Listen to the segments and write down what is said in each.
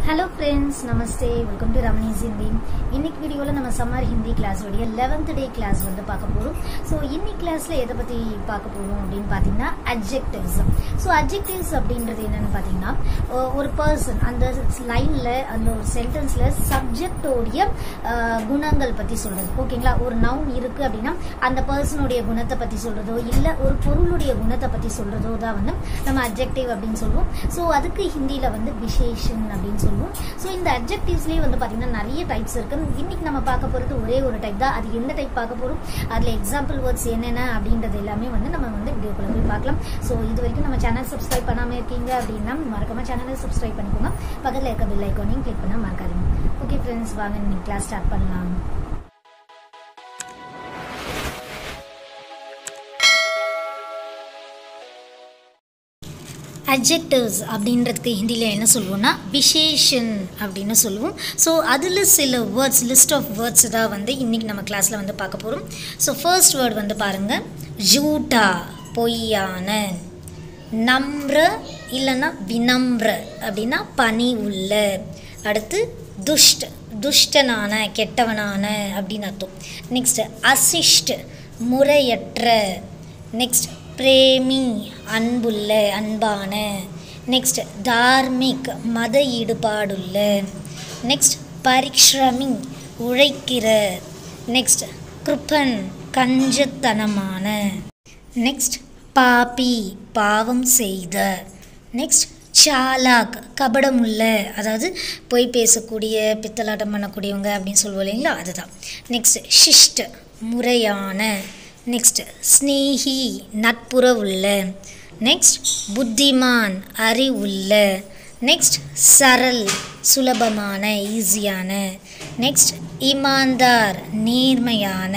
hello friends namaste welcome to Ramani's Hindi இன்னைக்கு வீடியோவில் நம்ம சம்மர் ஹிந்தி கிளாஸோடைய லெவன்த் டே கிளாஸ் வந்து பார்க்க போகிறோம் ஸோ இன்னைக்கு கிளாஸில் எதை பற்றி பார்க்க போகிறோம் அப்படின்னு பார்த்தீங்கன்னா அட்ஜெக்டிவ்ஸ் ஸோ அட்ஜெக்டிவ்ஸ் அப்படின்றது என்னன்னு பார்த்தீங்கன்னா ஒ- ஒரு பர்சன் அந்த லைனில் அந்த ஒரு சென்டென்ஸில் சப்ஜெக்டோடைய குணங்கள் பற்றி சொல்கிறது ஓகேங்களா ஒரு நவுன் இருக்குது அப்படின்னா அந்த பர்சனுடைய குணத்தை பற்றி சொல்கிறதோ இல்லை ஒரு பொருளுடைய குணத்தை பற்றி சொல்கிறதோ தான் வந்து நம்ம அட்ஜெக்டிவ் அப்படின்னு சொல்லுவோம் ஸோ அதுக்கு ஹிந்தியில் வந்து விசேஷன் அப்படின்னு சொல்லுவோம் ஸோ இந்த அட்ஜெக்டிவ்ஸ்லேயே வந்து பார்த்தீங்கன்னா நிறைய டைப்ஸ் இருக்கு இன்னைக்கு நம்ம பார்க்க போகிறது ஒரே ஒரு டைப் தான் அது எந்த டைப் பார்க்க போகிறோம் அதில் எக்ஸாம்பிள் வேர்ட்ஸ் என்னென்ன அப்படின்றது எல்லாமே வந்து நம்ம வந்து வீடியோக்குள்ள போய் பார்க்கலாம் ஸோ இது வரைக்கும் நம்ம சேனல் சப்ஸ்கிரைப் பண்ணாமல் இருக்கீங்க அப்படின்னா மறக்காம சேனலை சப்ஸ்கிரைப் பண்ணிக்கோங்க பக்கத்தில் இருக்க பெல் ஐக்கானையும் கிளிக் பண்ண மறக்காதீங்க ஓகே ஃப்ரெண்ட்ஸ் வாங்க இன்னைக்கு கிளாஸ் ஸ்டார்ட் பண்ணலாம் அட்ஜெக்டிவ்ஸ் அப்படின்றதுக்கு ஹிந்தியில் என்ன சொல்லுவோம்னா விசேஷன் அப்படின்னு சொல்லுவோம் ஸோ அதில் சில வேர்ட்ஸ் லிஸ்ட் ஆஃப் வேர்ட்ஸ் தான் வந்து இன்றைக்கி நம்ம கிளாஸில் வந்து பார்க்க போகிறோம் ஸோ ஃபர்ஸ்ட் வேர்ட் வந்து பாருங்கள் ஜூட்டா பொய்யான நம்ர இல்லைன்னா வினம்ர அப்படின்னா பனி உள்ள அடுத்து துஷ்ட் துஷ்டனான கெட்டவனான அப்படின்னு அர்த்தம் நெக்ஸ்ட் அசிஷ்ட் முறையற்ற நெக்ஸ்ட் பிரேமி அன்புள்ள அன்பான நெக்ஸ்ட் தார்மிக் மத ஈடுபாடுள்ள நெக்ஸ்ட் பரிக்ஷ்ரமி உழைக்கிற நெக்ஸ்ட் கிருப்பன் கஞ்சத்தனமான நெக்ஸ்ட் பாபி பாவம் செய்த நெக்ஸ்ட் சாலாக் கபடமுள்ள அதாவது பொய் பேசக்கூடிய பித்தலாட்டம் பண்ணக்கூடியவங்க அப்படின்னு சொல்லுவோம் இல்லைங்களா அதுதான் நெக்ஸ்ட் ஷிஷ்ட் முறையான நெக்ஸ்ட் ஸ்னேஹி நட்புற உள்ள நெக்ஸ்ட் புத்திமான் அறிவுள்ள நெக்ஸ்ட் சரல் சுலபமான ஈஸியான நெக்ஸ்ட் இமான்தார் நேர்மையான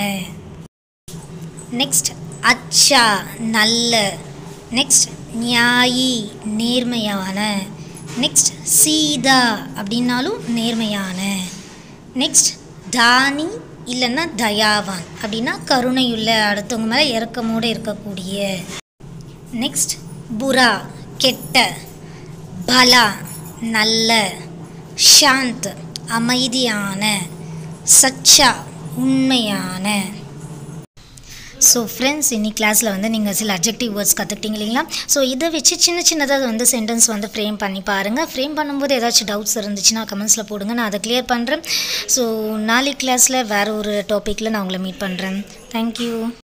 நெக்ஸ்ட் அச்சா நல்ல நெக்ஸ்ட் நியாயி நேர்மையான நெக்ஸ்ட் சீதா அப்படின்னாலும் நேர்மையான நெக்ஸ்ட் தானி இல்லைன்னா தயாவான் அப்படின்னா கருணையுள்ள அடுத்தவங்க மேலே இறக்கமோடு இருக்கக்கூடிய நெக்ஸ்ட் புரா கெட்ட பலா நல்ல ஷாந்த் அமைதியான சச்சா உண்மையான ஸோ ஃப்ரெண்ட்ஸ் இன்னைக்கு கிளாஸில் வந்து நீங்கள் சில அப்ஜெக்டிவ் வேர்ட்ஸ் கற்றுக்கிட்டீங்க இல்லைங்களா ஸோ இதை வச்சு சின்ன சின்னதாக வந்து சென்டென்ஸ் வந்து ஃப்ரேம் பண்ணி பாருங்கள் ஃப்ரேம் பண்ணும்போது ஏதாச்சும் டவுட்ஸ் இருந்துச்சுன்னா கமெண்ட்ஸில் போடுங்க நான் அதை கிளியர் பண்ணுறேன் ஸோ நாளைக்கு கிளாஸில் வேறு ஒரு டாப்பிக்கில் நான் உங்களை மீட் பண்ணுறேன் தேங்க்யூ